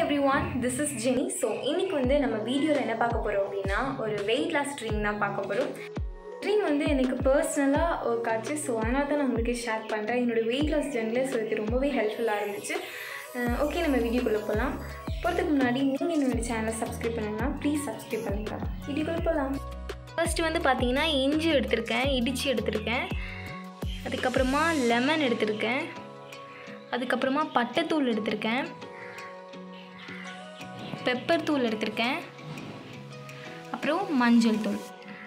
every everyone this is Jenny so இன்னைக்கு வந்து நம்ம வீடியோவில் என்ன பார்க்க போகிறோம் அப்படின்னா ஒரு வெயிட் லாஸ் ட்ரீம் தான் பார்க்க போகிறோம் ட்ரீம் வந்து எனக்கு பர்சனலாக ஒர்க் ஆச்சு ஸோ அதனால தான் நான் உங்களுக்கு ஷேர் பண்ணுறேன் என்னோடய வெயிட் லாஸ் ஜெர்னியில் ஸோ இது ரொம்பவே ஹெல்ப்ஃபுல்லாக இருந்துச்சு ஓகே நம்ம வீடியோக்குள்ளே போகலாம் போகிறதுக்கு முன்னாடி நீங்கள் என்னோட சேனலை சப்ஸ்கிரைப் பண்ணுங்கன்னா ப்ளீஸ் சப்ஸ்கிரைப் பண்ணுங்க வீடியோக்குள்ளே போகலாம் ஃபர்ஸ்ட் வந்து பார்த்தீங்கன்னா இஞ்சி எடுத்திருக்கேன் இடித்து எடுத்திருக்கேன் அதுக்கப்புறமா லெமன் எடுத்திருக்கேன் அதுக்கப்புறமா பட்டைத்தூள் எடுத்திருக்கேன் பெப்பர் தூள் எடுத்திருக்கேன் அப்புறம் மஞ்சள் தூள்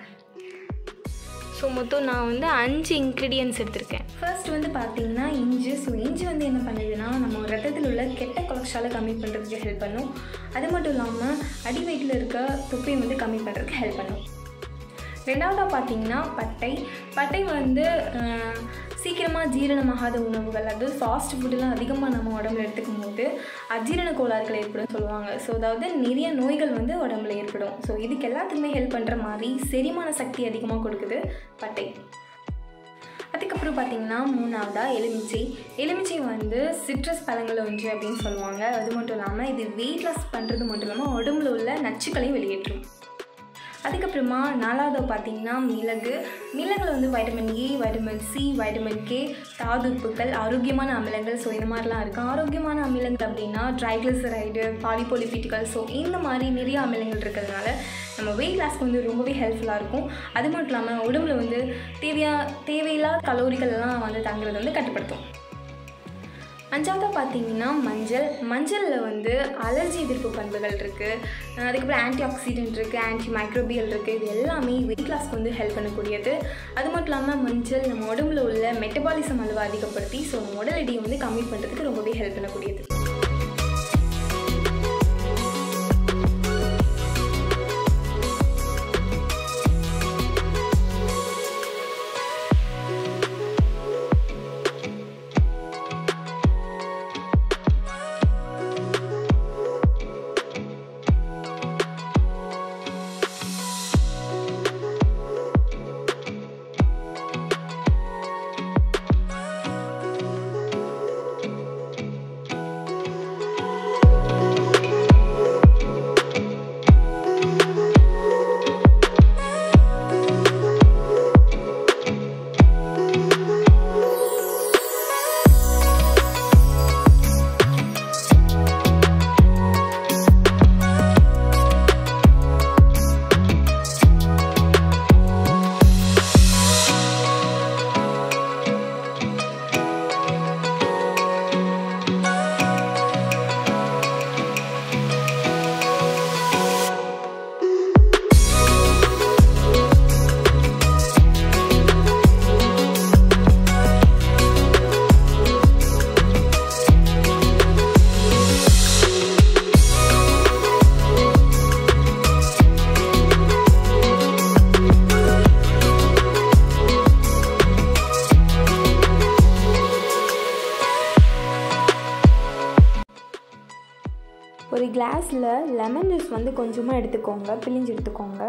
ஸோ மொத்தம் நான் வந்து அஞ்சு இன்க்ரீடியன்ஸ் எடுத்திருக்கேன் ஃபர்ஸ்ட் வந்து பார்த்தீங்கன்னா இஞ்சி ஸோ இஞ்சி வந்து என்ன பண்ணுதுன்னா நம்ம ரத்தத்தில் உள்ள கெட்ட கொலஸ்ட்ராலை கம்மி பண்ணுறதுக்கு ஹெல்ப் பண்ணும் அது மட்டும் இல்லாமல் அடி வயிற்றில் இருக்க தொப்பையை வந்து கம்மி பண்ணுறதுக்கு ஹெல்ப் பண்ணும் ரெண்டாவதாக பார்த்தீங்கன்னா பட்டை பட்டை வந்து அஹ், சீக்கிரமாக ஜீரணமாகாத உணவுகள் அது ஃபாஸ்ட் ஃபுட்டெல்லாம் அதிகமாக நம்ம உடம்புல எடுத்துக்கும் போது அஜீரண கோளாறுகள் ஏற்படும் சொல்லுவாங்க ஸோ அதாவது நிறைய நோய்கள் வந்து உடம்புல ஏற்படும் ஸோ இதுக்கு எல்லாத்துக்குமே ஹெல்ப் பண்ணுற மாதிரி செரிமான சக்தி அதிகமாக கொடுக்குது பட்டை அதுக்கப்புறம் பார்த்தீங்கன்னா மூணாவதாக எலுமிச்சை எலுமிச்சை வந்து சிட்ரஸ் பழங்கள் ஒன்று அப்படின்னு சொல்லுவாங்க அது மட்டும் இல்லாமல் இது வெயிட் லாஸ் பண்ணுறது மட்டும் இல்லாமல் உடம்புல உள்ள நச்சுக்களையும் வெளியேற்றும் அதுக்கப்புறமா நாலாவது பார்த்தீங்கன்னா மிளகு மிளகுல வந்து vitamin A vitamin C vitamin K தாதுப்புக்கள் ஆரோக்கியமான அமிலங்கள் ஸோ இந்த மாதிரிலாம் இருக்குது ஆரோக்கியமான அமிலங்கள் அப்படின்னா ட்ரைக்ளிசரைடு பாலிபோலிபிட்டிக்கல் ஸோ இந்த மாதிரி நிறைய அமிலங்கள் இருக்கிறதுனால நம்ம வெயிட் லாஸ்க்கு வந்து ரொம்பவே ஹெல்ப்ஃபுல்லாக இருக்கும் அது மட்டும் இல்லாமல் உடம்புல வந்து தேவையா தேவையில்லாத கலோரிகள் எல்லாம் வந்து தங்குறது வந்து கட்டுப்படுத்தும் அஞ்சாவதாக பார்த்தீங்கன்னா மஞ்சள் மஞ்சளில் வந்து அலர்ஜி எதிர்ப்பு பண்புகள் இருக்குது அதுக்கப்புறம் ஆன்டி ஆக்சிடென்ட் இருக்குது ஆன்டி மைக்ரோபியல் இருக்குது இது எல்லாமே வெயிட் லாஸ்க்கு வந்து ஹெல்ப் பண்ணக்கூடியது அது மட்டும் இல்லாமல் மஞ்சள் நம்ம உடம்புல உள்ள மெட்டபாலிசம் அளவை அதிகப்படுத்தி ஸோ நம்ம உடல் எடையை வந்து கம்மி பண்ணுறதுக்கு ரொம்பவே ஹெல்ப் பண்ணக்கூடியது ஒரு கிளாஸில் லெமன் ஜூஸ் வந்து கொஞ்சமாக எடுத்துக்கோங்க பிழிஞ்சு எடுத்துக்கோங்க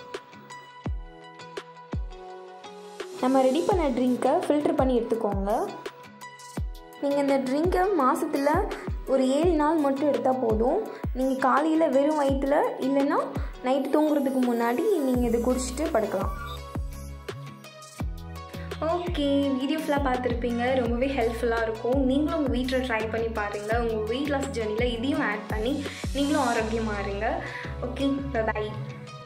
நம்ம ரெடி பண்ண ட்ரிங்க்கை ஃபில்டர் பண்ணி எடுத்துக்கோங்க நீங்கள் இந்த ட்ரிங்கை மாதத்தில் ஒரு ஏழு நாள் மட்டும் எடுத்தால் போதும் நீங்கள் காலையில் வெறும் வயிற்றில் இல்லைன்னா நைட்டு தூங்குறதுக்கு முன்னாடி நீங்கள் இதை குடிச்சிட்டு படுக்கலாம் ஓகே வீடியோ ஃபுல்லாக பார்த்துருப்பீங்க ரொம்பவே ஹெல்ப்ஃபுல்லாக இருக்கும் நீங்களும் உங்கள் வீட்டில் ட்ரை பண்ணி பாருங்கள் உங்கள் வெயிட் லாஸ் ஜேர்னியில் இதையும் ஆட் பண்ணி நீங்களும் ஆரோக்கியமாக இருங்க ஓகே பை